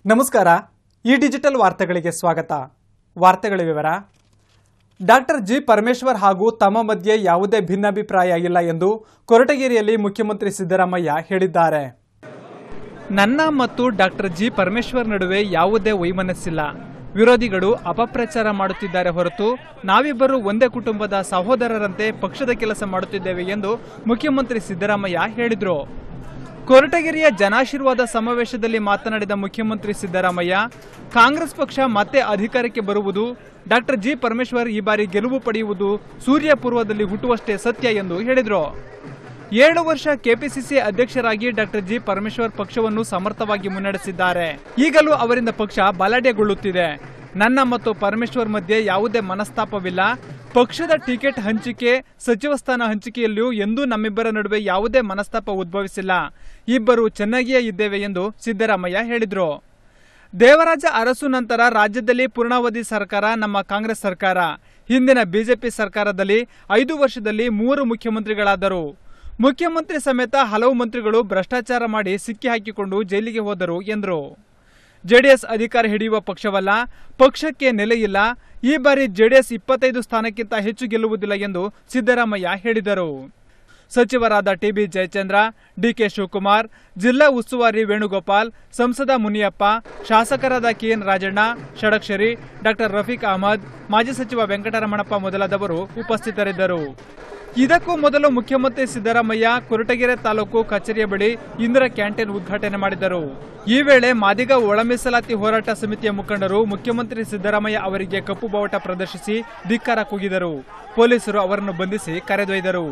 ನಮಸ್ಕಾರ ಈ ಡಿಜಿಟಲ್ ವಾರ್ತೆಗಳಿಗೆ ಸ್ವಾಗತ ವಾರ್ತೆಗಳ ವಿವರ ಡಾಕ್ಟರ್ ಜಿ ಪರಮೇಶ್ವರ್ ಹಾಗೂ ತಮ್ಮ ಮಧ್ಯೆ ಯಾವುದೇ ಭಿನ್ನಾಭಿಪ್ರಾಯ ಇಲ್ಲ ಎಂದು ಕೊರಟಗೆರೆಯಲ್ಲಿ ಮುಖ್ಯಮಂತ್ರಿ ಸಿದ್ದರಾಮಯ್ಯ ಹೇಳಿದ್ದಾರೆ ನನ್ನ ಮತ್ತು ಡಾಕ್ಟರ್ ಜಿ ಪರಮೇಶ್ವರ್ ನಡುವೆ ಯಾವುದೇ ವೈಮನಸ್ಸಿಲ್ಲ ವಿರೋಧಿಗಳು ಅಪಪ್ರಚಾರ ಮಾಡುತ್ತಿದ್ದಾರೆ ಹೊರತು ನಾವಿಬ್ಬರು ಒಂದೇ ಕುಟುಂಬದ ಸಹೋದರರಂತೆ ಪಕ್ಷದ ಕೆಲಸ ಮಾಡುತ್ತಿದ್ದೇವೆ ಎಂದು ಮುಖ್ಯಮಂತ್ರಿ ಸಿದ್ದರಾಮಯ್ಯ ಹೇಳಿದರು ಕೊರಟಗೆರೆಯ ಜನಾಶೀರ್ವಾದ ಸಮಾವೇಶದಲ್ಲಿ ಮಾತನಾಡಿದ ಮುಖ್ಯಮಂತ್ರಿ ಸಿದ್ದರಾಮಯ್ಯ ಕಾಂಗ್ರೆಸ್ ಪಕ್ಷ ಮತ್ತೆ ಅಧಿಕಾರಕ್ಕೆ ಬರುವುದು ಡಾಕ್ಟರ್ ಜಿ ಪರಮೇಶ್ವರ್ ಈ ಬಾರಿ ಗೆಲುವು ಪಡೆಯುವುದು ಸೂರ್ಯ ಪೂರ್ವದಲ್ಲಿ ಹುಟ್ಟುವಷ್ಟೇ ಸತ್ಯ ಎಂದು ಹೇಳಿದರು ಏಳು ವರ್ಷ ಕೆಪಿಸಿಸಿ ಅಧ್ಯಕ್ಷರಾಗಿ ಡಾಕ್ಟರ್ ಜಿ ಪರಮೇಶ್ವರ್ ಪಕ್ಷವನ್ನು ಸಮರ್ಥವಾಗಿ ಮುನ್ನಡೆಸಿದ್ದಾರೆ ಈಗಲೂ ಅವರಿಂದ ಪಕ್ಷ ಬಲಾಢ್ಯಗೊಳ್ಳುತ್ತಿದೆ ನನ್ನ ಮತ್ತು ಪರಮೇಶ್ವರ್ ಮಧ್ಯೆ ಯಾವುದೇ ಮನಸ್ತಾಪವಿಲ್ಲ ಪಕ್ಷದ ಟಿಕೆಟ್ ಹಂಚಿಕೆ ಸಚಿವ ಸ್ಥಾನ ಹಂಚಿಕೆಯಲ್ಲಿಯೂ ಎಂದೂ ನಮ್ಮಿಬ್ಬರ ನಡುವೆ ಯಾವುದೇ ಮನಸ್ತಾಪ ಉದ್ಭವಿಸಿಲ್ಲ ಇಬ್ಬರು ಚೆನ್ನಾಗಿಯೇ ಇದ್ದೇವೆ ಎಂದು ಸಿದ್ದರಾಮಯ್ಯ ಹೇಳಿದರು ದೇವರಾಜ ಅರಸು ನಂತರ ರಾಜ್ಯದಲ್ಲಿ ಪೂರ್ಣಾವಧಿ ಸರ್ಕಾರ ನಮ್ಮ ಕಾಂಗ್ರೆಸ್ ಸರ್ಕಾರ ಹಿಂದಿನ ಬಿಜೆಪಿ ಸರ್ಕಾರದಲ್ಲಿ ಐದು ವರ್ಷದಲ್ಲಿ ಮೂರು ಮುಖ್ಯಮಂತ್ರಿಗಳಾದರು ಮುಖ್ಯಮಂತ್ರಿ ಸಮೇತ ಹಲವು ಮಂತ್ರಿಗಳು ಭ್ರಷ್ಟಾಚಾರ ಮಾಡಿ ಸಿಕ್ಕಿ ಹಾಕಿಕೊಂಡು ಜೈಲಿಗೆ ಹೋದರು ಎಂದರು ಜೆಡಿಎಸ್ ಅಧಿಕಾರ ಹಿಡಿಯುವ ಪಕ್ಷವಲ್ಲ ಪಕ್ಷಕ್ಕೆ ನೆಲೆಯಿಲ್ಲ ಈ ಬಾರಿ ಜೆಡಿಎಸ್ ಇಪ್ಪತ್ತೈದು ಸ್ಥಾನಕ್ಕಿಂತ ಹೆಚ್ಚು ಗೆಲ್ಲುವುದಿಲ್ಲ ಎಂದು ಸಿದ್ದರಾಮಯ್ಯ ಹೇಳಿದರು ಸಚಿವರಾದ ಟಿಬಿ ಜಯಚಂದ್ರ ಡಿಕೆ ಶಿವಕುಮಾರ್ ಜಿಲ್ಲಾ ಉಸ್ತುವಾರಿ ವೇಣುಗೋಪಾಲ್ ಸಂಸದ ಮುನಿಯಪ್ಪ ಶಾಸಕರಾದ ಕೆಎನ್ ರಾಜಣ್ಣ ಷಡಕ್ಷರಿ ಡಾಕ್ಟರ್ ರಫೀಕ್ ಅಹಮದ್ ಮಾಜಿ ಸಚಿವ ವೆಂಕಟರಮಣಪ್ಪ ಮೊದಲಾದವರು ಉಪಸ್ಥಿತರಿದ್ದರು ಇದಕ್ಕೂ ಮೊದಲು ಮುಖ್ಯಮಂತ್ರಿ ಸಿದ್ದರಾಮಯ್ಯ ಕೊರಟಗೆರೆ ತಾಲೂಕು ಕಚೇರಿಯ ಬಳಿ ಇಂದಿರಾ ಕ್ಯಾಂಟೀನ್ ಉದ್ಘಾಟನೆ ಮಾಡಿದರು ಈ ವೇಳೆ ಮಾದಿಗ ಒಳ ಮೀಸಲಾತಿ ಹೋರಾಟ ಸಮಿತಿಯ ಮುಖಂಡರು ಮುಖ್ಯಮಂತ್ರಿ ಸಿದ್ದರಾಮಯ್ಯ ಅವರಿಗೆ ಕಪ್ಪು ಬಾವುಟ ಪ್ರದರ್ಶಿಸಿ ಧಿಕ್ಕಾರ ಕೂಗಿದರು ಪೊಲೀಸರು ಅವರನ್ನು ಬಂಧಿಸಿ ಕರೆದೊಯ್ದರು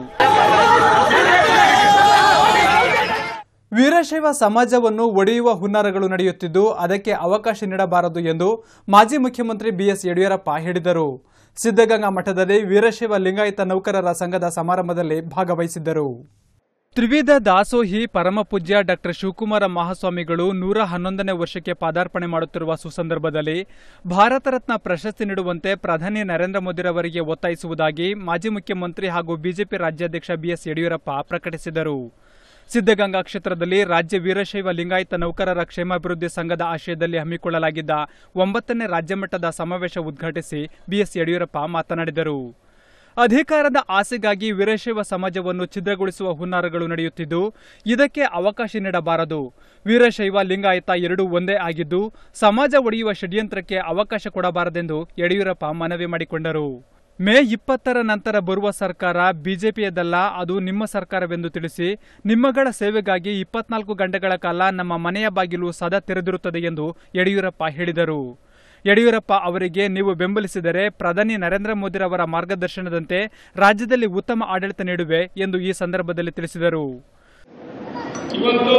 ವೀರಶೈವ ಸಮಾಜವನ್ನು ಒಡೆಯುವ ಹುನ್ನಾರಗಳು ನಡೆಯುತ್ತಿದ್ದು ಅದಕ್ಕೆ ಅವಕಾಶ ನೀಡಬಾರದು ಎಂದು ಮಾಜಿ ಮುಖ್ಯಮಂತ್ರಿ ಬಿಎಸ್ ಯಡಿಯೂರಪ್ಪ ಹೇಳಿದರು ಸಿದ್ದಗಂಗಾ ಮಠದಲ್ಲಿ ವೀರಶೈವ ಲಿಂಗಾಯತ ನೌಕರರ ಸಂಘದ ಸಮಾರಂಭದಲ್ಲಿ ಭಾಗವಹಿಸಿದ್ದರು ತ್ರಿವಿಧ ದಾಸೋಹಿ ಪರಮಪೂಜ್ಯ ಡಾಕ್ಟರ್ ಶಿವಕುಮಾರ ಮಹಾಸ್ವಾಮಿಗಳು ನೂರ ಹನ್ನೊಂದನೇ ವರ್ಷಕ್ಕೆ ಪಾದಾರ್ಪಣೆ ಮಾಡುತ್ತಿರುವ ಸುಸಂದರ್ಭದಲ್ಲಿ ಭಾರತ ರತ್ನ ಪ್ರಶಸ್ತಿ ನೀಡುವಂತೆ ಪ್ರಧಾನಿ ನರೇಂದ್ರ ಮೋದಿರವರಿಗೆ ಒತ್ತಾಯಿಸುವುದಾಗಿ ಮಾಜಿ ಮುಖ್ಯಮಂತ್ರಿ ಹಾಗೂ ಬಿಜೆಪಿ ರಾಜ್ಯಾಧ್ಯಕ್ಷ ಬಿಎಸ್ ಯಡಿಯೂರಪ್ಪ ಪ್ರಕಟಿಸಿದರು ಸಿದ್ದಗಂಗಾ ಕ್ಷೇತ್ರದಲ್ಲಿ ರಾಜ್ಯ ವೀರಶೈವ ಲಿಂಗಾಯತ ನೌಕರರ ಕ್ಷೇಮಾಭಿವೃದ್ಧಿ ಸಂಘದ ಆಶಯದಲ್ಲಿ ಹಮ್ಮಿಕೊಳ್ಳಲಾಗಿದ್ದ ಒಂಬತ್ತನೇ ರಾಜ್ಯಮಟ್ಟದ ಸಮಾವೇಶ ಉದ್ಘಾಟಿಸಿ ಬಿಎಸ್ ಯಡಿಯೂರಪ್ಪ ಮಾತನಾಡಿದರು ಅಧಿಕಾರದ ಆಸೆಗಾಗಿ ವೀರಶೈವ ಸಮಾಜವನ್ನು ಛಿದ್ರಗೊಳಿಸುವ ಹುನ್ನಾರಗಳು ನಡೆಯುತ್ತಿದ್ದು ಇದಕ್ಕೆ ಅವಕಾಶ ನೀಡಬಾರದು ವೀರಶೈವ ಲಿಂಗಾಯತ ಎರಡೂ ಒಂದೇ ಆಗಿದ್ದು ಸಮಾಜ ಒಡೆಯುವ ಷಡ್ಯಂತ್ರಕ್ಕೆ ಅವಕಾಶ ಕೊಡಬಾರದೆಂದು ಯಡಿಯೂರಪ್ಪ ಮನವಿ ಮಾಡಿಕೊಂಡರು ಮೇ ಇಪ್ಪತ್ತರ ನಂತರ ಬರುವ ಸರ್ಕಾರ ಬಿಜೆಪಿಯದಲ್ಲ ಅದು ನಿಮ್ಮ ಸರ್ಕಾರವೆಂದು ತಿಳಿಸಿ ನಿಮ್ಮಗಳ ಸೇವೆಗಾಗಿ ಇಪ್ಪತ್ನಾಲ್ಕು ಗಂಟೆಗಳ ಕಾಲ ನಮ್ಮ ಮನೆಯ ಬಾಗಿಲು ಸದಾ ತೆರೆದಿರುತ್ತದೆ ಎಂದು ಯಡಿಯೂರಪ್ಪ ಹೇಳಿದರು ಯಡಿಯೂರಪ್ಪ ಅವರಿಗೆ ನೀವು ಬೆಂಬಲಿಸಿದರೆ ಪ್ರಧಾನಿ ನರೇಂದ್ರ ಮೋದಿರವರ ಮಾರ್ಗದರ್ಶನದಂತೆ ರಾಜ್ಯದಲ್ಲಿ ಉತ್ತಮ ಆಡಳಿತ ನೀಡುವೆ ಎಂದು ಈ ಸಂದರ್ಭದಲ್ಲಿ ತಿಳಿಸಿದರು ಇವತ್ತು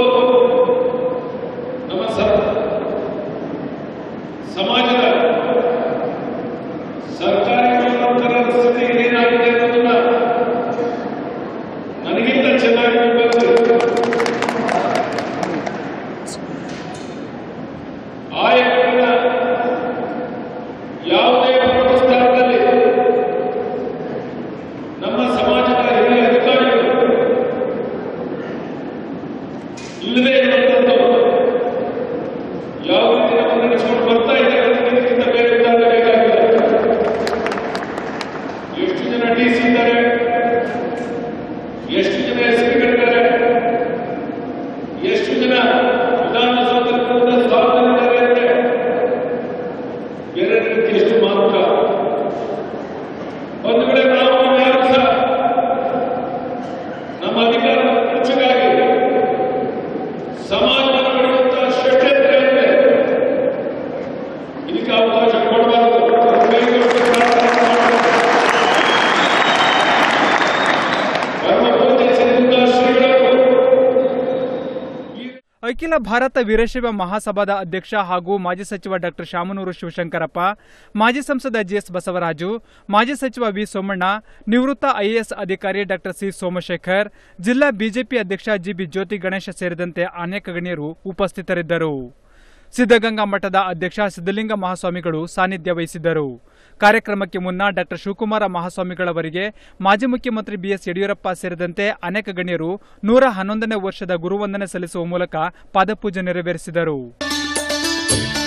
ನಮ್ಮ ಸ- ಸಮಾಜದ ಸರ್ಕಾರಿ ನೌಕರರ ಸ್ಥಿತಿ ಏನಾಗಿದೆ ಅನ್ನೋದನ್ನ ನನಗಿಂತ ಚೆನ್ನಾಗಿ ಗೊತ್ತು ಆಯಕರನ್ನ ಯಾವುದೇ ಪ್ರಮುಖ ಸ್ಥಾನದಲ್ಲಿ ನಮ್ಮ ಸಮಾಜದ ಹಿರಿಯ ಅಧಿಕಾರಿಗಳು ಇಲ್ಲದೆ ಇರುವಂತದ್ದು ಯಾವ ರೀತಿ ನಾವು ನಡೆಸಿಕೊಂಡು ಬರ್ತಾ ಇದ್ದೇವೆ ಅನ್ನೋದಕ್ಕಿಂತ ಬೇರೆ ಉದಾಹರಣೆ ಬೇಕಾಗಿಲ್ಲ ಎಷ್ಟು ಜನ ಡಿ ಸಿ ಇದ್ದಾರೆ ಎಷ್ಟು ಜನ ಎಸ್ ಪಿಗಳಿದ್ದಾರೆ ಎಷ್ಟು ಜನ ವಿಧಾನಸೌಧದಲ್ಲಿ ಕೂಡ ಸ್ಥಾಪನೆಗಳಿದ್ದಾರೆ ಅಂದ್ರೆ ಬೇರೆ ರೀತಿ ಎಷ್ಟು ಮಾತ್ರ ಒಂದು ವೇಳೆ ನಾವು ಯಾರು ಸಹ ನಮ್ಮ ಅಧಿಕಾರದ ಖರ್ಚಿಗಾಗಿ ಸಮಾಜವನ್ನು ಮಾಡುವಂತಹ ಷಡ್ಯಂತ್ರ ಇದೆ ಇದಕ್ಕೆ ಅವಕಾಶ ಕೊಡಬಾರದು ಕೈಗೊಳ್ಳುವ ಪ್ರಾರ್ಥನೆ ಮಾಡಬೇಕು. ಪರಮಪೂಜ್ಯ ಸಿದ್ಧಗಂಗಾ ಶ್ರೀಗಳು ಈ ಅಖಿಲ ಭಾರತ ವೀರಶೈವ ಮಹಾಸಭಾದ ಅಧ್ಯಕ್ಷ ಹಾಗೂ ಮಾಜಿ ಸಚಿವ ಡಾಕ್ಟರ್ ಶಾಮನೂರು ಶಿವಶಂಕರಪ್ಪ ಮಾಜಿ ಸಂಸದ ಜಿಎಸ್ ಬಸವರಾಜು ಮಾಜಿ ಸಚಿವ ವಿ ಸೋಮಣ್ಣ ನಿವೃತ್ತ ಐಎಎಸ್ ಅಧಿಕಾರಿ ಡಾಕ್ಟರ್ ಸಿ ಸೋಮಶೇಖರ್ ಜಿಲ್ಲಾ ಬಿಜೆಪಿ ಅಧ್ಯಕ್ಷ ಜಿಬಿ ಜ್ಯೋತಿ ಗಣೇಶ ಸೇರಿದಂತೆ ಅನೇಕ ಗಣ್ಯರು ಉಪಸ್ಥಿತರಿದ್ದರು ಸಿದ್ದಗಂಗಾ ಮಠದ ಅಧ್ಯಕ್ಷ ಸಿದ್ದಲಿಂಗ ಮಹಾಸ್ವಾಮಿಗಳು ಸಾನ್ನಿಧ್ಯ ವಹಿಸಿದ್ದರು ಕಾರ್ಯಕ್ರಮಕ್ಕೆ ಮುನ್ನ ಡಾಕ್ಟರ್ ಶಿವಕುಮಾರ ಮಹಾಸ್ವಾಮಿಗಳವರಿಗೆ ಮಾಜಿ ಮುಖ್ಯಮಂತ್ರಿ ಬಿಎಸ್ ಯಡಿಯೂರಪ್ಪ ಸೇರಿದಂತೆ ಅನೇಕ ಗಣ್ಯರು ನೂರ ಹನ್ನೊಂದನೇ ವರ್ಷದ ಗುರುವಂದನೆ ಸಲ್ಲಿಸುವ ಮೂಲಕ ಪಾದಪೂಜೆ ನೆರವೇರಿಸಿದರು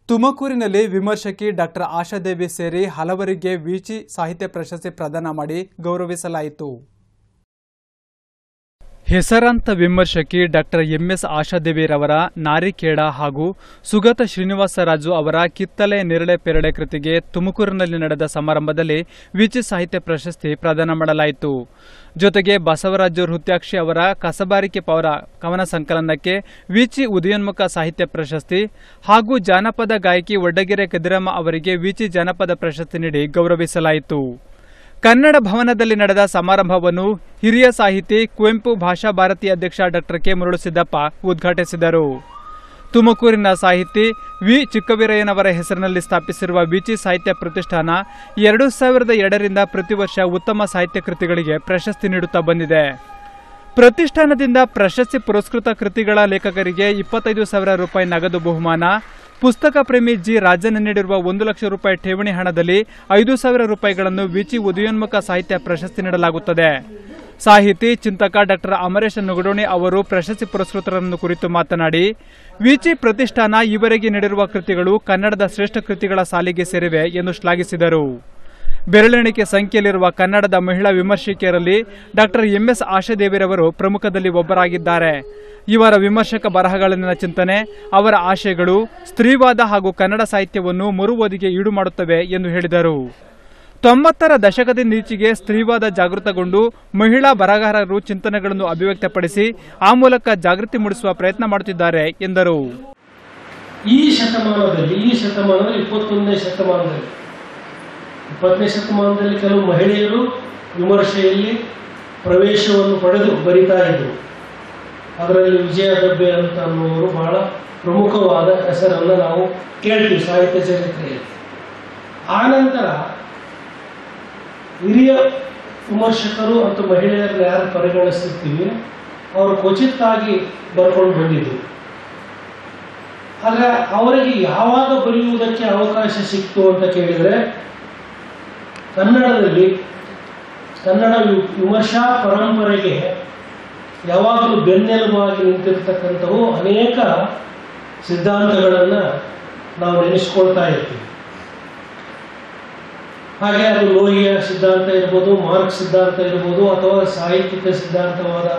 ತುಮಕೂರಿನಲ್ಲಿ ವಿಮರ್ಶಕಿ ಡಾಕ್ಟರ್ ಆಶಾದೇವಿ ಸೇರಿ ಹಲವರಿಗೆ ವಿಚಿ ಸಾಹಿತ್ಯ ಪ್ರಶಸ್ತಿ ಪ್ರದಾನ ಮಾಡಿ ಗೌರವಿಸಲಾಯಿತು ಹೆಸರಾಂತ ವಿಮರ್ಶಕಿ ಡಾಕ್ಟರ್ ಎಂಎಸ್ ಆಶಾದೇವಿರವರ ನಾರಿಕೇಡ ಹಾಗೂ ಸುಗತ ಶ್ರೀನಿವಾಸರಾಜು ಅವರ ಕಿತ್ತಲೆ ನೆರಳೆ ಪೆರಳೆ ಕೃತಿಗೆ ತುಮಕೂರಿನಲ್ಲಿ ನಡೆದ ಸಮಾರಂಭದಲ್ಲಿ ವಿಚಿ ಸಾಹಿತ್ಯ ಪ್ರಶಸ್ತಿ ಪ್ರದಾನ ಮಾಡಲಾಯಿತು ಜೊತೆಗೆ ಬಸವರಾಜು ಹೃತ್ಯಾಕ್ಷಿ ಅವರ ಕಸಬಾರಿಕೆ ಪೌರ ಕವನ ಸಂಕಲನಕ್ಕೆ ವಿಚಿ ಉದಯೋನ್ಮುಖ ಸಾಹಿತ್ಯ ಪ್ರಶಸ್ತಿ ಹಾಗೂ ಜಾನಪದ ಗಾಯಕಿ ಒಡ್ಡಗೆರೆ ಕದಿರಮ್ಮ ಅವರಿಗೆ ವಿಚಿ ಜಾನಪದ ಪ್ರಶಸ್ತಿ ನೀಡಿ ಗೌರವಿಸಲಾಯಿತು ಕನ್ನಡ ಭವನದಲ್ಲಿ ನಡೆದ ಸಮಾರಂಭವನ್ನು ಹಿರಿಯ ಸಾಹಿತಿ ಕುವೆಂಪು ಭಾಷಾ ಭಾರತಿ ಅಧ್ಯಕ್ಷ ಡಾಕ್ಟರ್ ಕೆ ಮುರುಳುಸಿದ್ದಪ್ಪ ಉದ್ಘಾಟಿಸಿದರು ತುಮಕೂರಿನ ಸಾಹಿತಿ ವಿ ಚಿಕ್ಕವೀರಯ್ಯನವರ ಹೆಸರಿನಲ್ಲಿ ಸ್ಥಾಪಿಸಿರುವ ವಿಚಿ ಸಾಹಿತ್ಯ ಪ್ರತಿಷ್ಠಾನ ಎರಡು ಸಾವಿರದ ಎರಡರಿಂದ ಪ್ರತಿ ವರ್ಷ ಉತ್ತಮ ಸಾಹಿತ್ಯ ಕೃತಿಗಳಿಗೆ ಪ್ರಶಸ್ತಿ ನೀಡುತ್ತಾ ಬಂದಿದೆ ಪ್ರತಿಷ್ಠಾನದಿಂದ ಪ್ರಶಸ್ತಿ ಪುರಸ್ಕೃತ ಕೃತಿಗಳ ಲೇಖಕರಿಗೆ ಇಪ್ಪತ್ತೈದು ಸಾವಿರ ರೂಪಾಯಿ ನಗದು ಬಹುಮಾನ ಪುಸ್ತಕ ಪ್ರೇಮಿ ಜಿ ರಾಜನ್ ನೀಡಿರುವ ಒಂದು ಲಕ್ಷ ರೂಪಾಯಿ ಠೇವಣಿ ಹಣದಲ್ಲಿ ಐದು ಸಾವಿರ ರೂಪಾಯಿಗಳನ್ನು ವಿಚಿ ಉದಯೋನ್ಮುಖ ಸಾಹಿತ್ಯ ಪ್ರಶಸ್ತಿ ನೀಡಲಾಗುತ್ತದೆ ಸಾಹಿತಿ ಚಿಂತಕ ಡಾಕ್ಟರ್ ಅಮರೇಶ ನುಗಡೋಣಿ ಅವರು ಪ್ರಶಸ್ತಿ ಪುರಸ್ಕೃತರನ್ನು ಕುರಿತು ಮಾತನಾಡಿ ವಿಚಿ ಪ್ರತಿಷ್ಠಾನ ಈವರೆಗೆ ನೀಡಿರುವ ಕೃತಿಗಳು ಕನ್ನಡದ ಶ್ರೇಷ್ಠ ಕೃತಿಗಳ ಸಾಲಿಗೆ ಸೇರಿವೆ ಎಂದು ಶ್ಲಾಘಿಸಿದರು ಬೆರಳೆಣಿಕೆ ಸಂಖ್ಯೆಯಲ್ಲಿರುವ ಕನ್ನಡದ ಮಹಿಳಾ ವಿಮರ್ಶಕಿಯರಲ್ಲಿ ಡಾಕ್ಟರ್ ಎಂಎಸ್ ಆಶಾದೇವಿರವರು ಪ್ರಮುಖದಲ್ಲಿ ಒಬ್ಬರಾಗಿದ್ದಾರೆ ಇವರ ವಿಮರ್ಶಕ ಬರಹಗಳಲ್ಲಿನ ಚಿಂತನೆ ಅವರ ಆಶಯಗಳು ಸ್ತ್ರೀವಾದ ಹಾಗೂ ಕನ್ನಡ ಸಾಹಿತ್ಯವನ್ನು ಮರು ಓದಿಗೆ ಈಡು ಮಾಡುತ್ತವೆ ಎಂದು ಹೇಳಿದರು ತೊಂಬತ್ತರ ದಶಕದಿಂದೀಚೆಗೆ ಸ್ತ್ರೀವಾದ ಜಾಗೃತಗೊಂಡು ಮಹಿಳಾ ಬರಹಗಾರರು ಚಿಂತನೆಗಳನ್ನು ಅಭಿವ್ಯಕ್ತಪಡಿಸಿ ಆ ಮೂಲಕ ಜಾಗೃತಿ ಮೂಡಿಸುವ ಪ್ರಯತ್ನ ಮಾಡುತ್ತಿದ್ದಾರೆ ಎಂದರು ಈ ಶತಮಾನದಲ್ಲಿ ಈ ಶತಮಾನದಲ್ಲಿ ಇಪ್ಪತ್ತೊಂದನೇ ಶತಮಾನದಲ್ಲಿ ಇಪ್ಪತ್ತನೇ ಶತಮಾನದಲ್ಲಿ ಕೆಲವು ಮಹಿಳೆಯರು ವಿಮರ್ಶೆಯಲ್ಲಿ ಪ್ರವೇಶವನ್ನು ಪಡೆದು ಬರಿತಾ ಇದ್ದರು ಅದರಲ್ಲಿ ವಿಜಯ ದಬ್ಬೆ ಅಂತ ಅನ್ನುವರು ಬಹಳ ಪ್ರಮುಖವಾದ ಹೆಸರನ್ನು ನಾವು ಕೇಳ್ತೀವಿ ಸಾಹಿತ್ಯ ಚರಿತ್ರೆಯಲ್ಲಿ ಆನಂತರ ಹಿರಿಯ ವಿಮರ್ಶಕರು ಮತ್ತು ಮಹಿಳೆಯರನ್ನು ಯಾರು ಪರಿಗಣಿಸ್ತಿರ್ತೀವಿ ಅವರು ಕ್ವಚಿತ್ತಾಗಿ ಬರ್ಕೊಂಡು ಬಂದಿದ್ದು ಆದರೆ ಅವರಿಗೆ ಯಾವಾಗ ಬರೆಯುವುದಕ್ಕೆ ಅವಕಾಶ ಸಿಕ್ತು ಅಂತ ಕೇಳಿದರೆ ಕನ್ನಡದಲ್ಲಿ ಕನ್ನಡ ವಿ- ವಿಮರ್ಶಾ ಪರಂಪರೆಗೆ ಯಾವಾಗಲೂ ಬೆನ್ನೆಲುಬಾಗಿ ನಿಂತಿರ್ತಕ್ಕಂಥವು ಅನೇಕ ಸಿದ್ಧಾಂತಗಳನ್ನು ನಾವು ನೆನೆಸ್ಕೊಳ್ತಾ ಇರ್ತೀವಿ ಹಾಗೆ ಅದು ಲೋಹಿಯ ಸಿದ್ಧಾಂತ ಇರ್ಬೋದು ಮಾರ್ಕ್ ಸಿದ್ಧಾಂತ ಇರ್ಬೋದು ಅಥವಾ ಸಾಹಿತ್ಯಿಕ ಸಿದ್ಧಾಂತವಾದ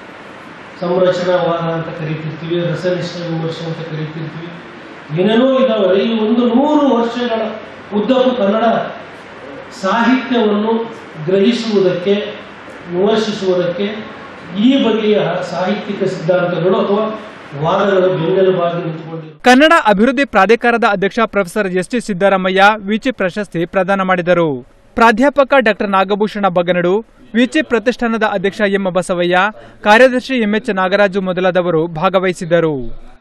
ಸಂರಚನಾವಾದ ಅಂತ ಕರಿತಿರ್ತೀವಿ ರಸನಿಷ್ಠ ವಿಮರ್ಶೆ ಅಂತ ಕರಿತಿರ್ತೀವಿ ಏನೇನೋ ಇದಾವೆ ಈ ಒಂದು ನೂರು ವರ್ಷಗಳ ಉದ್ದಕ್ಕೂ ಕನ್ನಡ ಸಾಹಿತ್ಯವನ್ನು ಗ್ರಹಿಸುವುದಕ್ಕೆ ವಿಮರ್ಶಿಸುವುದಕ್ಕೆ ಈ ಬಗೆಯ ಸಾಹಿತ್ಯಿಕ ಸಿದ್ಧಾಂತಗಳು ಅಥವಾ ವಾದಗಳು ಬೆನ್ನೆಲುಬಾಗಿ ನಿಂತುಕೊಂಡಿವೆ ಕನ್ನಡ ಅಭಿವೃದ್ಧಿ ಪ್ರಾಧಿಕಾರದ ಅಧ್ಯಕ್ಷ ಪ್ರೊಫೆಸರ್ ಎಸ್ ಟಿ ಸಿದ್ದರಾಮಯ್ಯ ವಿಚಿ ಪ್ರಶಸ್ತಿ ಪ್ರದಾನ ಮಾಡಿದರು ಪ್ರಾಧ್ಯಾಪಕ ಡಾಕ್ಟರ್ ನಾಗಭೂಷಣ ಬಗನಡು ವಿಚಿ ಪ್ರತಿಷ್ಠಾನದ ಅಧ್ಯಕ್ಷ ಎಂ ಬಸವಯ್ಯ ಕಾರ್ಯದರ್ಶಿ ಎಂಎಚ್ ನಾಗರಾಜು ಮೊದಲಾದವರು ಭಾಗವಹಿಸಿದ್ದರು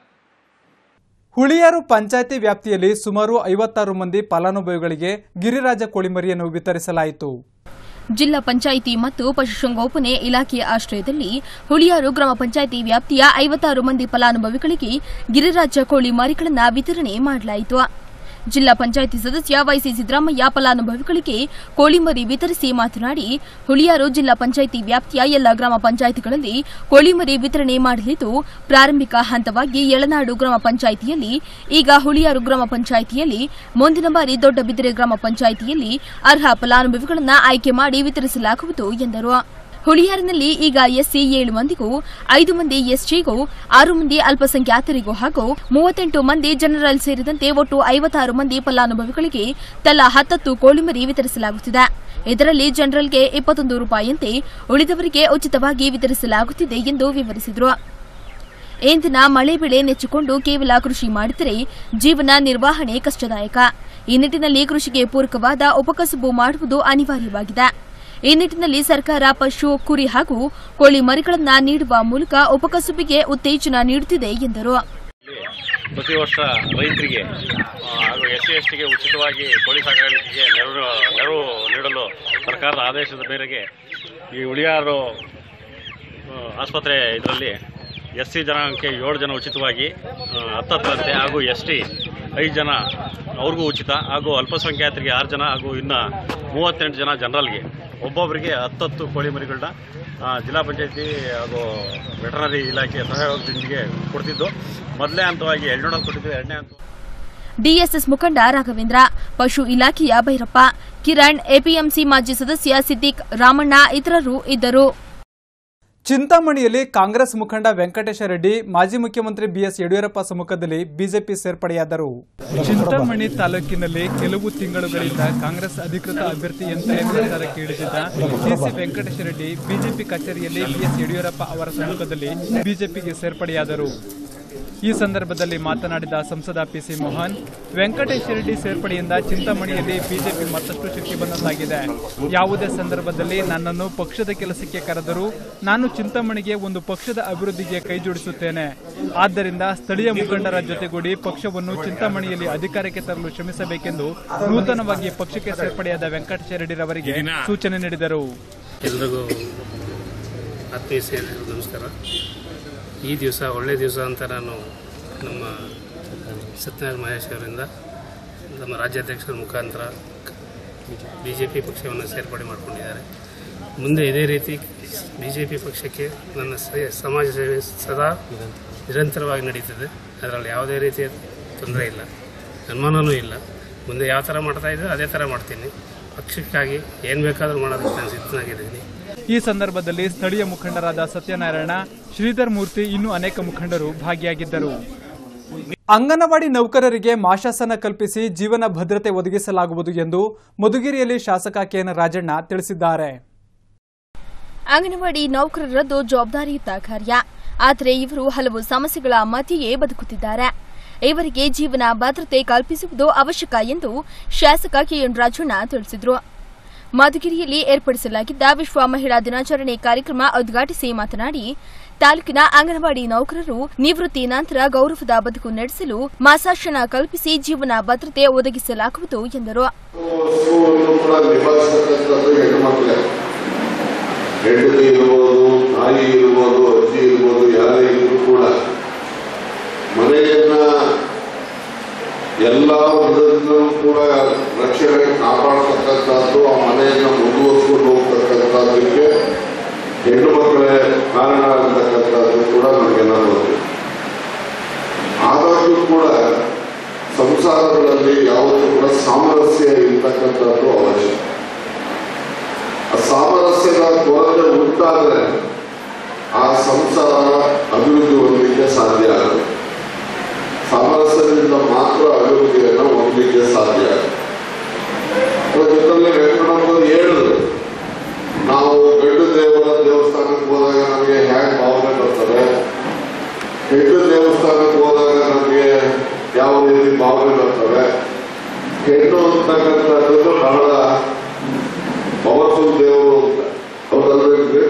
ಹುಳಿಯಾರು ಪಂಚಾಯಿತಿ ವ್ಯಾಪ್ತಿಯಲ್ಲಿ ಸುಮಾರು ಐವತ್ತಾರು ಮಂದಿ ಫಲಾನುಭವಿಗಳಿಗೆ ಗಿರಿರಾಜ ಕೋಳಿಮರಿಯನ್ನು ವಿತರಿಸಲಾಯಿತು ಜಿಲ್ಲಾ ಪಂಚಾಯಿತಿ ಮತ್ತು ಪಶುಸಂಗೋಪನೆ ಇಲಾಖೆಯ ಆಶ್ರಯದಲ್ಲಿ ಹುಳಿಯಾರು ಗ್ರಾಮ ಪಂಚಾಯಿತಿ ವ್ಯಾಪ್ತಿಯ ಐವತ್ತಾರು ಮಂದಿ ಫಲಾನುಭವಿಗಳಿಗೆ ಗಿರಿರಾಜ ಕೋಳಿ ಮರಿಗಳನ್ನು ವಿತರಣೆ ಮಾಡಲಾಯಿತು ಜಿಲ್ಲಾ ಪಂಚಾಯಿತಿ ಸದಸ್ಯ ವೈಸಿ ಸಿದ್ದರಾಮಯ್ಯ ಫಲಾನುಭವಿಗಳಿಗೆ ಕೋಳಿಮರಿ ವಿತರಿಸಿ ಮಾತನಾಡಿ ಹುಳಿಯಾರು ಜಿಲ್ಲಾ ಪಂಚಾಯಿತಿ ವ್ಯಾಪ್ತಿಯ ಎಲ್ಲ ಗ್ರಾಮ ಪಂಚಾಯಿತಿಗಳಲ್ಲಿ ಕೋಳಿಮರಿ ವಿತರಣೆ ಮಾಡಲಿದ್ದು ಪ್ರಾರಂಭಿಕ ಹಂತವಾಗಿ ಯಳನಾಡು ಗ್ರಾಮ ಪಂಚಾಯಿತಿಯಲ್ಲಿ ಈಗ ಹುಳಿಯಾರು ಗ್ರಾಮ ಪಂಚಾಯಿತಿಯಲ್ಲಿ ಮುಂದಿನ ಬಾರಿ ದೊಡ್ಡಬಿದಿರೆ ಗ್ರಾಮ ಪಂಚಾಯಿತಿಯಲ್ಲಿ ಅರ್ಹ ಫಲಾನುಭವಿಗಳನ್ನು ಆಯ್ಕೆ ಮಾಡಿ ವಿತರಿಸಲಾಗುವುದು ಎಂದರು ಹುಳಿಯಾರಿನಲ್ಲಿ ಈಗ ಎಸ್ಸಿ ಏಳು ಮಂದಿಗೂ ಐದು ಮಂದಿ ಎಸ್ಟಿಗೂ ಆರು ಮಂದಿ ಅಲ್ಪಸಂಖ್ಯಾತರಿಗೂ ಹಾಗೂ ಮೂವತ್ತೆಂಟು ಮಂದಿ ಜನರಲ್ ಸೇರಿದಂತೆ ಒಟ್ಟು ಐವತ್ತಾರು ಮಂದಿ ಫಲಾನುಭವಿಗಳಿಗೆ ತಲಾ ಹತ್ತತ್ತು ಕೋಳಿಮರಿ ವಿತರಿಸಲಾಗುತ್ತಿದೆ ಇದರಲ್ಲಿ ಜನರಲ್ಗೆ ಇಪ್ಪತ್ತೊಂದು ರೂಪಾಯಿಯಂತೆ ಉಳಿದವರಿಗೆ ಉಚಿತವಾಗಿ ವಿತರಿಸಲಾಗುತ್ತಿದೆ ಎಂದು ವಿವರಿಸಿದರು ಇಂದಿನ ಮಳೆ ಬೆಳೆ ನೆಚ್ಚಿಕೊಂಡು ಕೇವಲ ಕೃಷಿ ಮಾಡಿದರೆ ಜೀವನ ನಿರ್ವಹಣೆ ಕಷ್ಟದಾಯಕ ಈ ನಿಟ್ಟಿನಲ್ಲಿ ಕೃಷಿಗೆ ಪೂರಕವಾದ ಉಪಕಸುಬು ಮಾಡುವುದು ಅನಿವಾರ್ಯವಾಗಿದೆ ಈ ನಿಟ್ಟಿನಲ್ಲಿ ಸರ್ಕಾರ ಪಶು ಕುರಿ ಹಾಗೂ ಕೋಳಿ ಮರಿಗಳನ್ನು ನೀಡುವ ಮೂಲಕ ಉಪಕಸುಬಿಗೆ ಉತ್ತೇಜನ ನೀಡುತ್ತಿದೆ ಎಂದರು ಪ್ರತಿ ವರ್ಷ ರೈತರಿಗೆ ಆ, ಹಾಗೂ ಎಸ್ ಸಿ ಎಸ್ ಟಿಗೆ ಉಚಿತವಾಗಿ ಕೋಳಿ ಸಾಕಾಣಿಕೆಗೆ ನೆರವು ನೆರವು ನೀಡಲು ಸರ್ಕಾರದ ಆದೇಶದ ಮೇರೆಗೆ ಈ ಉಳಿಯಾರು ಆ, ಆಸ್ಪತ್ರೆ ಇದರಲ್ಲಿ ಎಸ್ ಸಿ ಜನಾಂಗಕ್ಕೆ ಏಳು ಜನ ಉಚಿತವಾಗಿ ಆ, ಹತ್ತತ್ತರಂತೆ ಹಾಗೂ ಎಸ್ ಟಿ ಐದು ಜನ ಅವ್ರಿಗೂ ಉಚಿತ ಹಾಗೂ ಅಲ್ಪಸಂಖ್ಯಾತರಿಗೆ ಆರು ಜನ ಹಾಗೂ ಇನ್ನು ಮೂವತ್ತೆಂಟು ಜನ ಜನರಲ್ಗೆ ಒಬ್ಬೊಬ್ಬರಿಗೆ ಹತ್ತತ್ತು ಕೋಳಿ ಮರಿಗಳನ್ನ ಆ, ಜಿಲ್ಲಾ ಪಂಚಾಯತಿ ಹಾಗೂ ವೆಟರ್ನರಿ ಇಲಾಖೆ ಸಹಯೋಗದೊಂದಿಗೆ ಕೊಡ್ತಿದ್ದು ಮೊದಲನೇ ಹಂತವಾಗಿ ಎರಡ್ನೂರಲ್ಲಿ ಕೊಟ್ಟಿದ್ದು ಎರಡನೇ ಹಂತ ಡಿಎಸ್ಎಸ್ ಮುಖಂಡ ರಾಘವೇಂದ್ರ ಪಶು ಇಲಾಖೆಯ ಭೈರಪ್ಪ ಕಿರಣ್ ಎಪಿಎಂಸಿ ಮಾಜಿ ಸದಸ್ಯ ಸಿದ್ದಿಕ್ ರಾಮಣ್ಣ ಇತರರು ಇದ್ದರು ಚಿಂತಾಮಣಿಯಲ್ಲಿ ಕಾಂಗ್ರೆಸ್ ಮುಖಂಡ ವೆಂಕಟೇಶ ರೆಡ್ಡಿ ಮಾಜಿ ಮುಖ್ಯಮಂತ್ರಿ ಬಿಎಸ್ ಯಡಿಯೂರಪ್ಪ ಸಮ್ಮುಖದಲ್ಲಿ ಬಿಜೆಪಿ ಸೇರ್ಪಡೆಯಾದರು ಚಿಂತಾಮಣಿ ತಾಲೂಕಿನಲ್ಲಿ ಕೆಲವು ತಿಂಗಳುಗಳಿಂದ ಕಾಂಗ್ರೆಸ್ ಅಧಿಕೃತ ಅಭ್ಯರ್ಥಿ ಎಂತಲೇ ಪ್ರಚಾರಕ್ಕೆ ಇಳಿದಿದ್ದ ಸಿಸಿ ವೆಂಕಟೇಶ ರೆಡ್ಡಿ ಬಿಜೆಪಿ ಕಚೇರಿಯಲ್ಲಿ ಬಿಎಸ್ ಯಡಿಯೂರಪ್ಪ ಅವರ ಸಮ್ಮುಖದಲ್ಲಿ ಬಿಜೆಪಿಗೆ ಸೇರ್ಪಡೆಯಾದರು ಈ ಸಂದರ್ಭದಲ್ಲಿ ಮಾತನಾಡಿದ ಸಂಸದ ಪಿಸಿ ಮೋಹನ್ ವೆಂಕಟೇಶ ರೆಡ್ಡಿ ಸೇರ್ಪಡೆಯಿಂದ ಚಿಂತಾಮಣಿಯಲ್ಲಿ ಬಿಜೆಪಿ ಮತ್ತಷ್ಟು ಶಕ್ತಿ ಬಂದಂತಾಗಿದೆ ಯಾವುದೇ ಸಂದರ್ಭದಲ್ಲಿ ನನ್ನನ್ನು ಪಕ್ಷದ ಕೆಲಸಕ್ಕೆ ಕರೆದರೂ ನಾನು ಚಿಂತಾಮಣಿಗೆ ಒಂದು ಪಕ್ಷದ ಅಭಿವೃದ್ಧಿಗೆ ಕೈಜೋಡಿಸುತ್ತೇನೆ ಆದ್ದರಿಂದ ಸ್ಥಳೀಯ ಮುಖಂಡರ ಜೊತೆಗೂಡಿ ಪಕ್ಷವನ್ನು ಚಿಂತಾಮಣಿಯಲ್ಲಿ ಅಧಿಕಾರಕ್ಕೆ ತರಲು ಶ್ರಮಿಸಬೇಕೆಂದು ನೂತನವಾಗಿ ಪಕ್ಷಕ್ಕೆ ಸೇರ್ಪಡೆಯಾದ ವೆಂಕಟೇಶ ರೆಡ್ಡಿರವರಿಗೆ ಸೂಚನೆ ನೀಡಿದರು ಎಲ್ರಿಗೂ ಆತ್ಮೀಯ ಸ್ನೇಹಿತರು ನಮಸ್ಕಾರ ಈ ದಿವಸ ಒಳ್ಳೆಯ ದಿವಸ ಅಂತ ನಾನು ನಮ್ಮ ಸತ್ಯನಾರಾಯಣ ಮಹೇಶ್ ಅವರಿಂದ ನಮ್ಮ ರಾಜ್ಯಾಧ್ಯಕ್ಷರ ಮುಖಾಂತರ ಬಿ ಜೆ ಪಿ ಪಕ್ಷವನ್ನು ಸೇರ್ಪಡೆ ಮಾಡಿಕೊಂಡಿದ್ದಾರೆ ಮುಂದೆ ಇದೇ ರೀತಿ ಬಿ ಜೆ ಪಿ ಪಕ್ಷಕ್ಕೆ ನನ್ನ ಸೇ- ಸಮಾಜ ಸೇವೆ ಸದಾ ನಿರಂತರವಾಗಿ ನಡೀತದೆ ಅದರಲ್ಲಿ ಯಾವುದೇ ರೀತಿಯ ತೊಂದರೆ ಇಲ್ಲ ಅನುಮಾನವೂ ಇಲ್ಲ ಮುಂದೆ ಯಾವ ಥರ ಮಾಡ್ತಾ ಇದ್ದರೆ ಅದೇ ಥರ ಮಾಡ್ತೀನಿ ಪಕ್ಷಕ್ಕಾಗಿ ಏನು ಬೇಕಾದರೂ ಮಾಡೋದಕ್ಕೆ ನಾನು ಸಿದ್ಧನಾಗಿದ್ದೀನಿ ಈ ಸಂದರ್ಭದಲ್ಲಿ ಸ್ಥಳೀಯ ಮುಖಂಡರಾದ ಸತ್ಯನಾರಾಯಣ ಶ್ರೀಧರ್ ಮೂರ್ತಿ ಇನ್ನೂ ಅನೇಕ ಮುಖಂಡರು ಭಾಗಿಯಾಗಿದ್ದರು ಅಂಗನವಾಡಿ ನೌಕರರಿಗೆ ಮಾಶಾಸನ ಕಲ್ಪಿಸಿ ಜೀವನ ಭದ್ರತೆ ಒದಗಿಸಲಾಗುವುದು ಎಂದು ಮಧುಗಿರಿಯಲ್ಲಿ ಶಾಸಕ ಕೆಎನ್ ರಾಜಣ್ಣ ತಿಳಿಸಿದ್ದಾರೆ ಅಂಗನವಾಡಿ ನೌಕರರದ್ದು ಜವಾಬ್ದಾರಿಯುತ ಕಾರ್ಯ ಆದರೆ ಇವರು ಹಲವು ಸಮಸ್ಯೆಗಳ ಮಧ್ಯೆಯೇ ಬದುಕುತ್ತಿದ್ದಾರೆ ಇವರಿಗೆ ಜೀವನ ಭದ್ರತೆ ಕಲ್ಪಿಸುವುದು ಅವಶ್ಯಕ ಎಂದು ಶಾಸಕ ಕೆಎನ್ ರಾಜಣ್ಣ ತಿಳಿಸಿದರು ಮಧುಗಿರಿಯಲ್ಲಿ ಏರ್ಪಡಿಸಲಾಗಿದ್ದ ವಿಶ್ವ ಮಹಿಳಾ ದಿನಾಚರಣೆ ಕಾರ್ಯಕ್ರಮ ಉದ್ಘಾಟಿಸಿ ಮಾತನಾಡಿ ತಾಲೂಕಿನ ಅಂಗನವಾಡಿ ನೌಕರರು ನಿವೃತ್ತಿ ನಂತರ ಗೌರವದ ಬದುಕು ನಡೆಸಲು ಮಾಸಾಶನ ಕಲ್ಪಿಸಿ ಜೀವನ ಭದ್ರತೆ ಒದಗಿಸಲಾಗುವುದು ಎಂದರು ವಸ್ತುವನ್ನು ಕೂಡ ನಿಭಾಯಿಸತಕ್ಕಂಥದ್ದು ಹೆಣ್ಮಕ್ಳೇ ಹೆಂಡತಿ ಇರ್ಬೋದು ತಾಯಿ ಇರ್ಬೋದು ಅಜ್ಜಿ ಇರ್ಬೋದು ಯಾರೇ ಇದ್ರು ಕೂಡ ಮನೆಯನ್ನ ಎಲ್ಲ ವಿಧದಲ್ಲೂ ಕೂಡ ರಕ್ಷಣೆ ಕಾಪಾಡತಕ್ಕಂಥದ್ದು ಆ ಮನೆಯನ್ನ ಮುಂದುವರಿಸಿಕೊಂಡು ಹೋಗ್ತಕ್ಕಂಥದ್ದಕ್ಕೆ ಹೆಣ್ಣು ಮಕ್ಕಳೇ ಕಾರಣ ಆಗ್ತಕ್ಕಂಥದ್ದು ಕೂಡ ನಮಗೆಲ್ಲ ಗೊತ್ತು ಆದಾಗ್ಯೂ ಕೂಡ ಸಂಸಾರಗಳಲ್ಲಿ ಯಾವತ್ತೂ ಕೂಡ ಸಾಮರಸ್ಯ ಇರ್ತಕ್ಕಂಥದ್ದು ಅವಶ್ಯ ಆ ಸಾಮರಸ್ಯದ ಕೊರತೆ ಉಂಟಾದರೆ ಆ ಸಂಸಾರ ಅಭಿವೃದ್ಧಿ ಹೊಂದಲಿಕ್ಕೆ ಸಾಧ್ಯ ಆಗುತ್ತೆ ಸಾಮರಸ್ಯದಿಂದ ಮಾತ್ರ ಅಭಿವೃದ್ಧಿಯನ್ನು ಹೊಂದಲಿಕ್ಕೆ ಸಾಧ್ಯ ಅದರ ಜೊತೆಯಲ್ಲಿ ವೆಂಕಟಪ್ಪರು ಹೇಳಿದ್ರು ನಾವು ಗಂಡು ದೇವರ ದೇವಸ್ಥಾನಕ್ಕೆ ಹೋದಾಗ ನಮಗೆ ಹ್ಯಾಂಗ್ ಭಾವನೆ ಬರ್ತದೆ ಹೆಣ್ಣು ದೇವಸ್ಥಾನಕ್ಕೆ ಹೋದಾಗ ನಮಗೆ ಯಾವ ರೀತಿ ಭಾವನೆ ಬರ್ತವೆ ಹೆಣ್ಣು ಅಂತಕ್ಕಂಥದ್ದು ಬಹಳ ಪವರ್ಫುಲ್ ದೇವರು ಅಂತ ಹೌದಲ್ವೇನ್ರಿ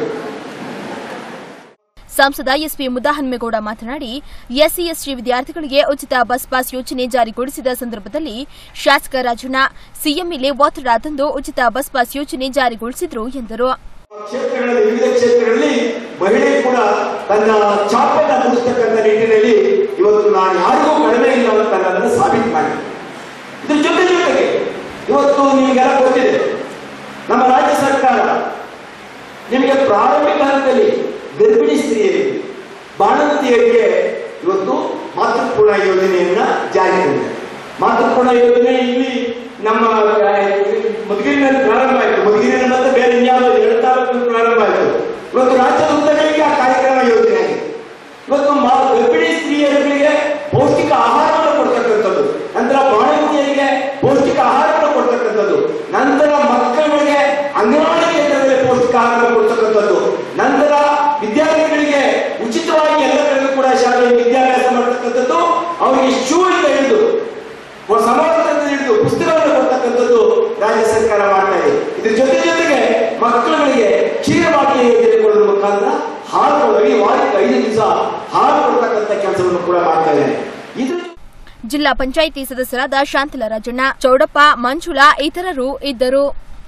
ಸಂಸದ ಎಸ್ಪಿ ಮುದ್ದಹನ್ಮೇಗೌಡ ಮಾತನಾಡಿ ಎಸ್ಸಿ ಎಸ್ಟಿ ವಿದ್ಯಾರ್ಥಿಗಳಿಗೆ ಉಚಿತ ಬಸ್ ಪಾಸ್ ಯೋಜನೆ ಜಾರಿಗೊಳಿಸಿದ ಸಂದರ್ಭದಲ್ಲಿ ಶಾಸಕ ರಾಜಣ್ಣ ಸಿಎಂ ಮೇಲೆ ಒತ್ತಡ ತಂದು ಉಚಿತ ಬಸ್ ಪಾಸ್ ಯೋಜನೆ ಜಾರಿಗೊಳಿಸಿದ್ರು ಎಂದರು ಕ್ಷೇತ್ರಗಳಲ್ಲಿ ವಿವಿಧ ಕ್ಷೇತ್ರಗಳಲ್ಲಿ ಮಹಿಳೆ ಕೂಡ ತನ್ನ ಚಾಪನ್ನ ಮೂಡಿಸ್ತಕ್ಕಂಥ ನಿಟ್ಟಿನಲ್ಲಿ ಇವತ್ತು ನಾನು ಯಾರಿಗೂ ಕಡಿಮೆ ಇಲ್ಲ ಅಂತ ಅನ್ನೋದನ್ನು ಸಾಬೀತು ಮಾಡಿ ಇದ್ರ ಜೊತೆ ಜೊತೆಗೆ ಇವತ್ತು ನಿಮಗೆಲ್ಲ ಗೊತ್ತಿದೆ ನಮ್ಮ ರಾಜ್ಯ ಸರ್ಕಾರ ನಿಮಗೆ ಪ್ರಾರಂಭಿಕ ಹಂತದಲ್ಲಿ ಗರ್ಭಿಣಿ ಸ್ತ್ರೀಯರಿಗೆ ಬಾಣಂತಿಯರಿಗೆ ಇವತ್ತು ಮಾತೃಪೂರ್ಣ ಯೋಜನೆಯನ್ನ ಜಾರಿ ತಂದಿದೆ ಮಾತೃಪೂರ್ಣ ಯೋಜನೆ ಇಲ್ಲಿ ನಮ್ಮ ಆ, ಮಧುಗಿರಿನಲ್ಲಿ ಪ್ರಾರಂಭ ಆಯಿತು ಮಧುಗಿರಿನ ಮತ್ತೆ ಬೇರೆ ಇನ್ಯಾವುದೋ ಎರಡು ತಾಲೂಕಿನಲ್ಲಿ ಪ್ರಾರಂಭ ಆಯಿತು ಇವತ್ತು ರಾಜ್ಯದ ಉದ್ದಗಲಿಗೆ ಆ ಕಾರ್ಯಕ್ರಮ ಯೋಜನೆ ಆಗಿದೆ ಇವತ್ತು ಮಾ- ಗರ್ಭಿಣಿ ಸ್ತ್ರೀಯರಿಗೆ ಪೌಷ್ಟಿಕ ಆಹಾರವನ್ನು ಕೊಡ್ತಕ್ಕಂಥದ್ದು ನಂತರ ಬಾಣಂತಿಯರಿಗೆ ಪೌಷ್ಟಿಕ ಆಹಾರವನ್ನು ಕೊಡ್ತಕ್ಕಂಥದ್ದು ನಂತರ ಮಕ್ಕಳಿಗೆ ಅಂಗನವಾಡಿ ಕೇಂದ್ರದಲ್ಲಿ ಪೌಷ್ಟಿಕ ಆಹಾರ ಕೊಡ್ತಕ್ಕಂಥದ್ದು ನಂತರ ವಿದ್ಯಾರ್ಥಿಗಳಿಗೆ ಉಚಿತವಾಗಿ ಎಲ್ಲ ಕಡೆಗೂ ಕೂಡ ಶಾಲೆಯಲ್ಲಿ ವಿದ್ಯಾಭ್ಯಾಸ ಮಾಡ್ತಕ್ಕಂಥದ್ದು ಅವರಿಗೆ ಶೂ ಇಂದ ಹಿಡಿದು ಸಮಾಜದಿಂದ ಹಿಡಿದು ಪುಸ್ತಕಗಳನ್ನು ಕೊಡ್ತಕ್ಕಂಥದ್ದು ರಾಜ್ಯ ಸರ್ಕಾರ ಮಾಡ್ತಾ ಇದೆ ಇದ್ರ ಜೊತೆ ಜೊತೆಗೆ ಮಕ್ಕಳುಗಳಿಗೆ ಕ್ಷೀರವಾಗಿ ಯೋಜನೆ ಕೊಡೋದ್ರ ಮುಖಾಂತರ ಹಾಲು ಕೊಡಿ ವಾರಕ್ಕೆ ಐದು ದಿವಸ ಹಾಲು ಕೊಡ್ತಕ್ಕಂಥ ಕೆಲಸವನ್ನು ಕೂಡ ಮಾಡ್ತಾ ಇದೆ ಇದ್ರ ಜೊತೆ- ಜಿಲ್ಲಾ ಪಂಚಾಯಿತಿ ಸದಸ್ಯರಾದ ಶಾಂತಲ ರಾಜಣ್ಣ ಚೌಡಪ್ಪ ಮಂಜುಳಾ ಇತರರು ಇದ್ದರು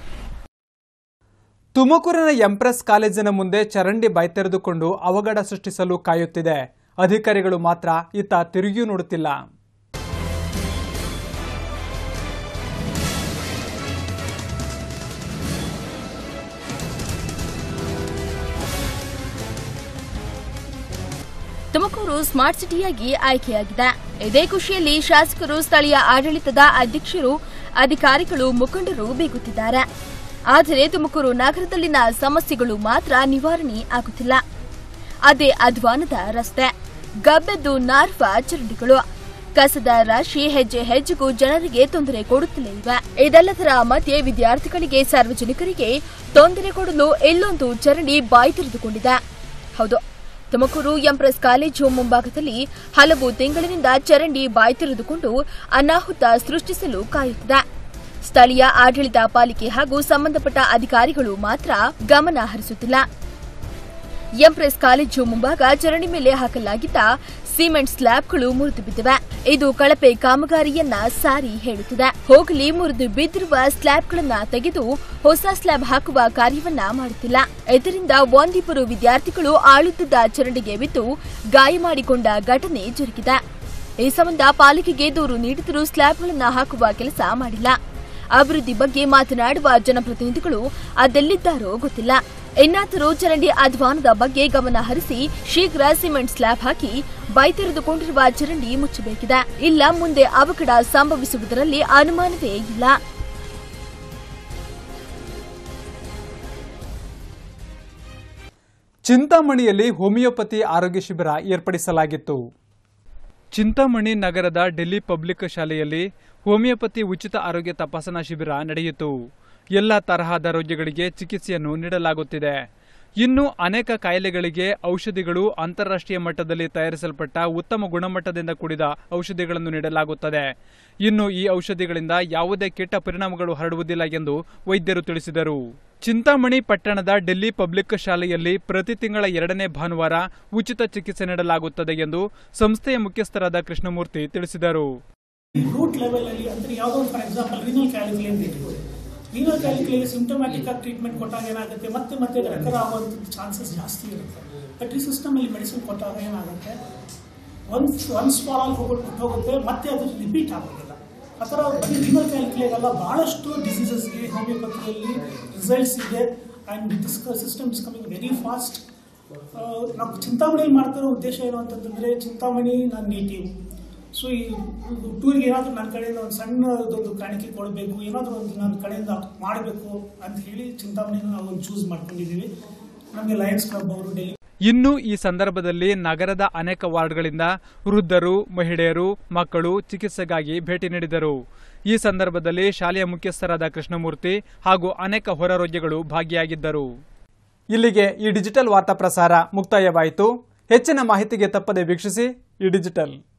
ತುಮಕೂರಿನ ಎಂಪ್ರೆಸ್ ಕಾಲೇಜಿನ ಮುಂದೆ ಚರಂಡಿ ಬಾಯ್ತೆರೆದುಕೊಂಡು ಅವಘಡ ಸೃಷ್ಟಿಸಲು ಕಾಯುತ್ತಿದೆ ಅಧಿಕಾರಿಗಳು ಮಾತ್ರ ಇತ್ತ ತಿರುಗಿಯೂ ನೋಡುತ್ತಿಲ್ಲ ತುಮಕೂರು ಸ್ಮಾರ್ಟ್ ಸಿಟಿಯಾಗಿ ಆಯ್ಕೆಯಾಗಿದೆ ಇದೇ ಖುಷಿಯಲ್ಲಿ ಶಾಸಕರು ಸ್ಥಳೀಯ ಆಡಳಿತದ ಅಧ್ಯಕ್ಷರು ಅಧಿಕಾರಿಗಳು ಮುಖಂಡರು ಬೀಗುತ್ತಿದ್ದಾರೆ ಆದರೆ ತುಮಕೂರು ನಗರದಲ್ಲಿನ ಸಮಸ್ಯೆಗಳು ಮಾತ್ರ ನಿವಾರಣೆ ಆಗುತ್ತಿಲ್ಲ ಅದೇ ಅಧ್ವಾನದ ರಸ್ತೆ ಗಬ್ಬೆದ್ದು ನಾರ್ವ ಚರಂಡಿಗಳು ಕಸದ ರಾಶಿ ಹೆಜ್ಜೆ ಹೆಜ್ಜೆಗೂ ಜನರಿಗೆ ತೊಂದರೆ ಕೊಡುತ್ತಲೇ ಇವೆ ಇದೆಲ್ಲದರ ಮಧ್ಯೆ ವಿದ್ಯಾರ್ಥಿಗಳಿಗೆ ಸಾರ್ವಜನಿಕರಿಗೆ ತೊಂದರೆ ಕೊಡಲು ಎಲ್ಲೊಂದು ಚರಂಡಿ ಬಾಯಿ ತೆರೆದುಕೊಂಡಿದೆ ಹೌದು ತುಮಕೂರು ಎಂಪ್ರೆಸ್ ಕಾಲೇಜು ಮುಂಭಾಗದಲ್ಲಿ ಹಲವು ತಿಂಗಳಿನಿಂದ ಚರಂಡಿ ಬಾಯಿ ತೆರೆದುಕೊಂಡು ಅನಾಹುತ ಸೃಷ್ಟಿಸಲು ಕಾಯುತ್ತಿದೆ ಸ್ಥಳೀಯ ಆಡಳಿತ ಪಾಲಿಕೆ ಹಾಗೂ ಸಂಬಂಧಪಟ್ಟ ಅಧಿಕಾರಿಗಳು ಮಾತ್ರ ಗಮನ ಹರಿಸುತ್ತಿಲ್ಲ ಎಂಪ್ರೆಸ್ ಕಾಲೇಜು ಮುಂಭಾಗ ಚರಂಡಿ ಮೇಲೆ ಹಾಕಲಾಗಿದ್ದ ಸಿಮೆಂಟ್ ಸ್ಲ್ಯಾಬ್ಗಳು ಮುರಿದು ಬಿದ್ದಿವೆ ಇದು ಕಳಪೆ ಕಾಮಗಾರಿಯನ್ನ ಸಾರಿ ಹೇಳುತ್ತಿದೆ ಹೋಗಲಿ ಮುರಿದು ಬಿದ್ದಿರುವ ಸ್ಲ್ಯಾಬ್ಗಳನ್ನ ತೆಗೆದು ಹೊಸ ಸ್ಲ್ಯಾಬ್ ಹಾಕುವ ಕಾರ್ಯವನ್ನ ಮಾಡುತ್ತಿಲ್ಲ ಇದರಿಂದ ಒಂದಿಬ್ಬರು ವಿದ್ಯಾರ್ಥಿಗಳು ಆಳುತ್ತಿದ್ದ ಚರಂಡಿಗೆ ಬಿದ್ದು ಗಾಯ ಮಾಡಿಕೊಂಡ ಘಟನೆ ಜರುಗಿದೆ ಈ ಸಂಬಂಧ ಪಾಲಿಕೆಗೆ ದೂರು ನೀಡಿದರೂ ಸ್ಲ್ಯಾಬ್ಗಳನ್ನ ಹಾಕುವ ಕೆಲಸ ಮಾಡಿಲ್ಲ ಅಭಿವೃದ್ಧಿ ಬಗ್ಗೆ ಮಾತನಾಡುವ ಜನಪ್ರತಿನಿಧಿಗಳು ಅದೆಲ್ಲಿದ್ದಾರೋ ಗೊತ್ತಿಲ್ಲ ಇನ್ನಾದರೂ ಚರಂಡಿ ಅಧ್ವಾನದ ಬಗ್ಗೆ ಗಮನ ಹರಿಸಿ ಶೀಘ್ರ ಸಿಮೆಂಟ್ ಸ್ಲ್ಯಾಬ್ ಹಾಕಿ ಬೈ ತೆರೆದುಕೊಂಡಿರುವ ಚರಂಡಿ ಮುಚ್ಚಬೇಕಿದೆ ಇಲ್ಲ ಮುಂದೆ ಅವಘಡ ಸಂಭವಿಸುವುದರಲ್ಲಿ ಅನುಮಾನವೇ ಇಲ್ಲ ಚಿಂತಾಮಣಿಯಲ್ಲಿ ಹೋಮಿಯೋಪತಿ ಆರೋಗ್ಯ ಶಿಬಿರ ಏರ್ಪಡಿಸಲಾಗಿತ್ತು ಚಿಂತಾಮಣಿ ನಗರದ ಡೆಲ್ಲಿ ಪಬ್ಲಿಕ್ ಶಾಲೆಯಲ್ಲಿ ಹೋಮಿಯೋಪತಿ ಉಚಿತ ಆರೋಗ್ಯ ತಪಾಸಣಾ ಶಿಬಿರ ನಡೆಯಿತು ಎಲ್ಲ ತರಹದ ರೋಗಿಗಳಿಗೆ ಚಿಕಿತ್ಸೆಯನ್ನು ನೀಡಲಾಗುತ್ತಿದೆ ಇನ್ನು ಅನೇಕ ಕಾಯಿಲೆಗಳಿಗೆ ಔಷಧಿಗಳು ಅಂತಾರಾಷ್ಟ್ರೀಯ ಮಟ್ಟದಲ್ಲಿ ತಯಾರಿಸಲ್ಪಟ್ಟ ಉತ್ತಮ ಗುಣಮಟ್ಟದಿಂದ ಕೂಡಿದ ಔಷಧಿಗಳನ್ನು ನೀಡಲಾಗುತ್ತದೆ ಇನ್ನು ಈ ಔಷಧಿಗಳಿಂದ ಯಾವುದೇ ಕೆಟ್ಟ ಪರಿಣಾಮಗಳು ಹರಡುವುದಿಲ್ಲ ಎಂದು ವೈದ್ಯರು ತಿಳಿಸಿದರು ಚಿಂತಾಮಣಿ ಪಟ್ಟಣದ ಡೆಲ್ಲಿ ಪಬ್ಲಿಕ್ ಶಾಲೆಯಲ್ಲಿ ಪ್ರತಿ ತಿಂಗಳ ಎರಡನೇ ಭಾನುವಾರ ಉಚಿತ ಚಿಕಿತ್ಸೆ ನೀಡಲಾಗುತ್ತದೆ ಎಂದು ಸಂಸ್ಥೆಯ ಮುಖ್ಯಸ್ಥರಾದ ಕೃಷ್ಣಮೂರ್ತಿ ತಿಳಿಸಿದರು ರೂಟ್ ಲೆವೆಲ್ ಅಲ್ಲಿ ಅಂದ್ರೆ ಯಾವುದೋ ಫಾರ್ ಎಕ್ಸಾಂಪಲ್ ರೀನಲ್ ಕ್ಯಾಲಿಕ್ಯುಲಿ ಅಂತ ಇಟ್ಕೊಳ್ಳಿ ರೀನಲ್ ಕ್ಯಾಲಿಕ್ಯುಲಿ ಸಿಂಟಮ್ಯಾಟಿಕ್ ಆಗಿ ಟ್ರೀಟ್ಮೆಂಟ್ ಕೊಟ್ಟಾಗ ಏನಾಗುತ್ತೆ ಮತ್ತೆ ಮತ್ತೆ ರೆಕರ್ ಆಗುವಂಥ ಚಾನ್ಸಸ್ ಜಾಸ್ತಿ ಇರುತ್ತೆ ಬಟ್ ಈ ಸಿಸ್ಟಮ್ ಅಲ್ಲಿ ಮೆಡಿಸಿನ್ ಕೊಟ್ಟಾಗ ಏನಾಗುತ್ತೆ ಒನ್ಸ್ ಒನ್ಸ್ ಫಾರ್ ಆಲ್ ಹೋಗ್ಬಿಟ್ಟು ಹೋಗುತ್ತೆ ಮತ್ತೆ ಅದು ರಿಪೀಟ್ ಆಗೋದಿಲ್ಲ ಆ ಥರ ಬರೀ ರೀನಲ್ ಕ್ಯಾಲಿಕ್ಯುಲಿಗೆಲ್ಲ ಬಹಳಷ್ಟು ಡಿಸೀಸಸ್ಗೆ ಹೋಮಿಯೋಪತಿಯಲ್ಲಿ ರಿಸಲ್ಟ್ಸ್ ಇದೆ and this system is coming very fast ನಾವು ಚಿಂತಾಮಣಿಯಲ್ಲಿ ಮಾಡ್ತಿರೋ ಉದ್ದೇಶ ಏನು ಅಂತಂತಂದರೆ ಚಿಂತಾಮಣಿ ನನ್ನ ನೇಟಿವ್ ಸೊ ಈ ಟೂರ್ಗೆ ಏನಾದರೂ ನನ್ನ ಕಡೆಯಿಂದ ಒಂದು ಸಣ್ಣದೊಂದು ಕಾಣಿಕೆ ಕೊಡಬೇಕು ಏನಾದರೂ ಒಂದು ನನ್ನ ಕಡೆಯಿಂದ ಮಾಡಬೇಕು ಅಂತ ಹೇಳಿ ಚಿಂತಾಮಣಿನ ನಾವು ಒಂದು ಚೂಸ್ ಮಾಡ್ಕೊಂಡಿದ್ದೀವಿ ನಮಗೆ ಲಯನ್ಸ್ ಕ್ಲಬ್ ಅವರು ಡೆಲ್ಲಿ ಇನ್ನು ಈ ಸಂದರ್ಭದಲ್ಲಿ ನಗರದ ಅನೇಕ ವಾರ್ಡ್ಗಳಿಂದ ವೃದ್ಧರು ಮಹಿಳೆಯರು ಮಕ್ಕಳು ಚಿಕಿತ್ಸೆಗಾಗಿ ಭೇಟಿ ನೀಡಿದರು ಈ ಸಂದರ್ಭದಲ್ಲಿ ಶಾಲೆಯ ಮುಖ್ಯಸ್ಥರಾದ ಕೃಷ್ಣಮೂರ್ತಿ ಹಾಗೂ ಅನೇಕ ಹೊರ ರೋಗಿಗಳು ಭಾಗಿಯಾಗಿದ್ದರು ಇಲ್ಲಿಗೆ ಈ ಡಿಜಿಟಲ್ ವಾರ್ತಾ ಪ್ರಸಾರ ಮುಕ್ತಾಯವಾಯಿತು ಹೆಚ್ಚಿನ ಮಾಹಿತಿಗೆ ತಪ್ಪದೆ ವೀಕ್ಷಿಸಿ ಈ ಡಿಜಿಟಲ್